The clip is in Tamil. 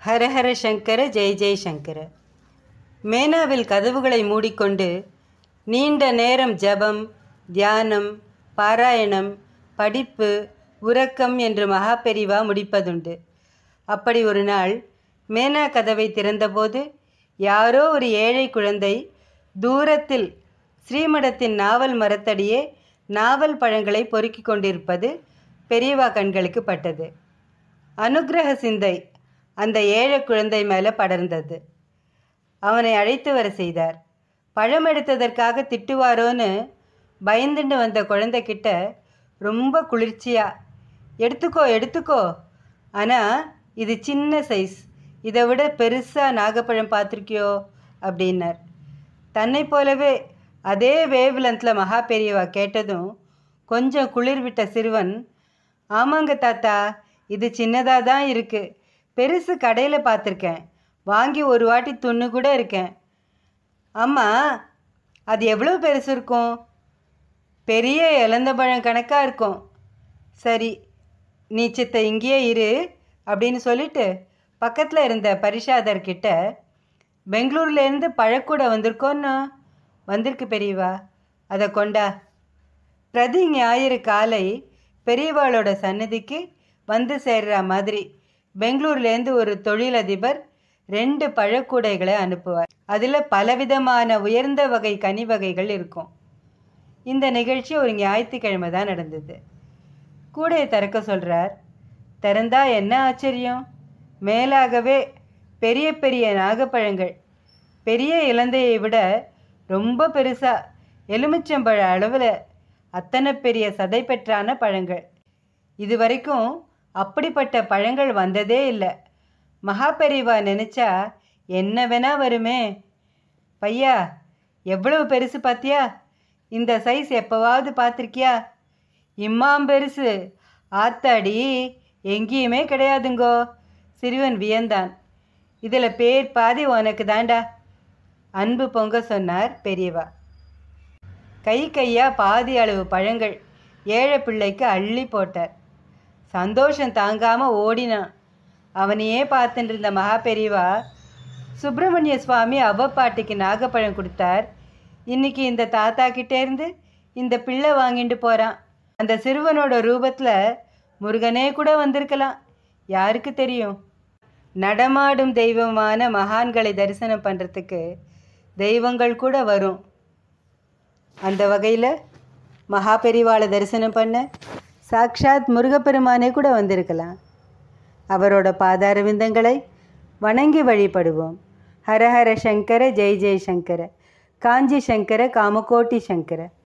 ஹரஹர சங்கர ஜெய் ஜெய் சங்கர மேனாவில் கதவுகளை மூடிக்கொண்டு நீண்ட நேரம் ஜபம் தியானம் பாராயணம் படிப்பு உறக்கம் என்று மகாபெரிவா முடிப்பதுண்டு அப்படி ஒரு நாள் மேனா கதவை திறந்தபோது யாரோ ஒரு ஏழை குழந்தை தூரத்தில் ஸ்ரீமடத்தின் நாவல் மரத்தடியே நாவல் பழங்களை பொறுக்கிக் கொண்டிருப்பது பெரியவா கண்களுக்கு பட்டது அனுக்கிரக சிந்தை அந்த ஏழை குழந்தை மேலே படர்ந்தது அவனை அழைத்து வர செய்தார் பழம் எடுத்ததற்காக திட்டுவாரோன்னு பயந்துண்டு வந்த குழந்தைகிட்ட ரொம்ப குளிர்ச்சியா எடுத்துக்கோ எடுத்துக்கோ ஆனால் இது சின்ன சைஸ் இதை விட பெருசாக நாகப்பழம் பார்த்துருக்கியோ அப்படின்னார் தன்னை போலவே அதே வேவ் லென்த்தில் மகா பெரியவா கேட்டதும் கொஞ்சம் குளிர் விட்ட சிறுவன் ஆமாங்க தாத்தா இது சின்னதாக தான் இருக்குது பெருசு கடையில் பார்த்துருக்கேன் வாங்கி ஒரு வாட்டி துண்ணு கூட இருக்கேன் ஆமாம் அது எவ்வளோ பெருசு இருக்கும் பெரிய இளந்தபழம் கணக்காக இருக்கும் சரி நீ சித்த இங்கேயே இரு அப்படின்னு சொல்லிட்டு பக்கத்தில் இருந்த பரிஷாதர்கிட்ட பெங்களூர்லேருந்து பழக்கூடை வந்திருக்கோன்னு வந்திருக்கு பெரியவா அதை கொண்டா பிரதி ஞாயிறு காலை பெரியவாளோட சன்னதிக்கு வந்து சேர்ற மாதிரி பெங்களூர்லேருந்து ஒரு தொழிலதிபர் ரெண்டு பழக்கூடைகளை அனுப்புவார் அதில் பலவிதமான உயர்ந்த வகை கனி வகைகள் இருக்கும் இந்த நிகழ்ச்சி ஒரு ஞாயிற்றுக்கிழமை தான் நடந்தது கூடையை திறக்க சொல்கிறார் திறந்தா என்ன ஆச்சரியம் மேலாகவே பெரிய பெரிய நாகப்பழங்கள் பெரிய இலந்தையை விட ரொம்ப பெருசாக எலுமிச்சம்பழ அளவில் அத்தனை பெரிய சதை பெற்றான பழங்கள் இது வரைக்கும் அப்படிப்பட்ட பழங்கள் வந்ததே இல்லை மகாபெரிவா நினச்சா என்ன வேணா வருமே பையா எவ்வளவு பெருசு பார்த்தியா இந்த சைஸ் எப்போவாவது பார்த்துருக்கியா இம்மாம் பெருசு ஆத்தாடி எங்கேயுமே கிடையாதுங்கோ சிறுவன் வியந்தான் இதில் பேர் பாதி உனக்கு தாண்டா அன்பு பொங்க சொன்னார் பெரியவா கை கையா பாதி அளவு பழங்கள் ஏழை பிள்ளைக்கு அள்ளி போட்டார் சந்தோஷம் தாங்காமல் ஓடினான் அவனையே பார்த்துட்டு இருந்த மகா பெரியவா சுப்பிரமணிய சுவாமி அவ்வப்பாட்டுக்கு நாகப்பழம் கொடுத்தார் இன்னைக்கு இந்த தாத்தா கிட்டே இருந்து இந்த பிள்ளை வாங்கிட்டு போகிறான் அந்த சிறுவனோட ரூபத்தில் முருகனே கூட வந்திருக்கலாம் யாருக்கு தெரியும் நடமாடும் தெய்வமான மகான்களை தரிசனம் பண்ணுறதுக்கு தெய்வங்கள் கூட வரும் அந்த வகையில் மகா பெரிவாளை தரிசனம் பண்ண சாக்ஷாத் முருகப்பெருமானே கூட வந்திருக்கலாம் அவரோட பாதார விந்தங்களை வணங்கி வழிபடுவோம் ஹரஹர சங்கர ஜெய் ஜெய் சங்கர காஞ்சி சங்கர காமகோட்டி சங்கர